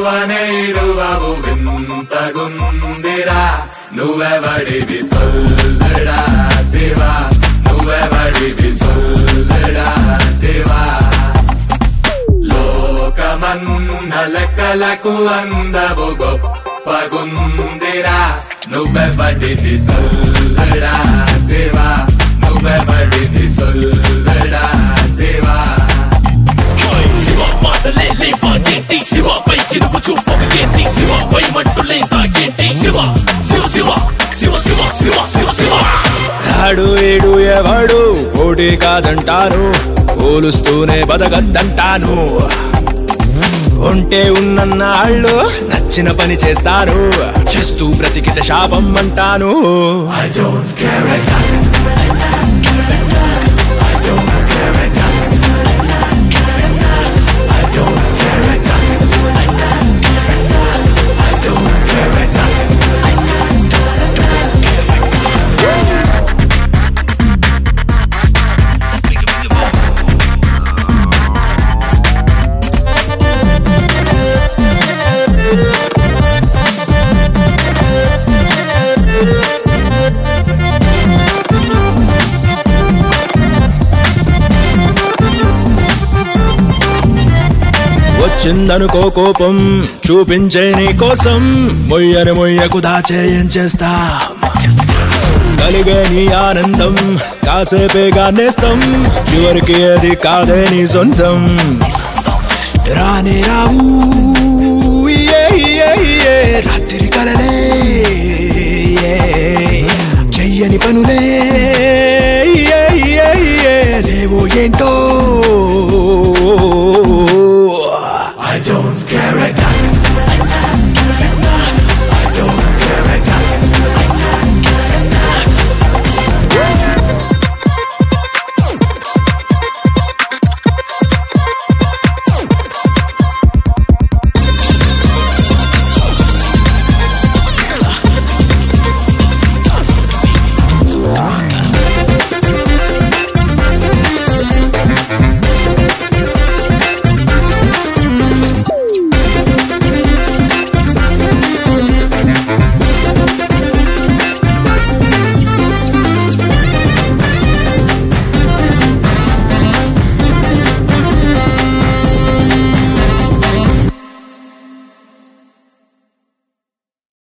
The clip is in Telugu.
విలువనే ఇడువవు వింతగుందిరా నువ్వెవడివి సొల్లడా శివా నువ్వెవడివి సొల్లడా శివా లోకమన్న లెక్కలకు అందవు గొప్పగుందిరా నువ్వెవడివి సొల్లడా శివా నువ్వెవడివి సొల్లడా శివా శివ పాటలే లేవా ఏంటి శివ పైకి నువ్వు చూపవు ఏంటి శివ పై మట్టు లేదా ఏంటి శివ శివ శివ శివ శివ శివ శివ శివ ఆడు ఏడు ఎవడు పోటీ కాదంటాను పోలుస్తూనే బతకద్దంటాను ఉంటే ఉన్నన్నాళ్ళు నచ్చిన పని చేస్తాను చేస్తూ బ్రతికిత శాపం అంటాను వచ్చిందనుకో కోపం చూపించే నీ కోసం మొయ్యని మొయ్యకు దాచేయం చేస్తా కలిగే నీ ఆనందం కాసేపేగా నేస్తం చివరికి అది కాదే నీ సొంతం రానే రావు ఇయ్యే, ఇయ్యే, ఇయ్యే, రాత్రి కలలే ఇయ్యే, చెయ్యని పనులే ఇయ్యే, ఇయ్యే, ఇయ్యే, లేవో ఏంటో I don't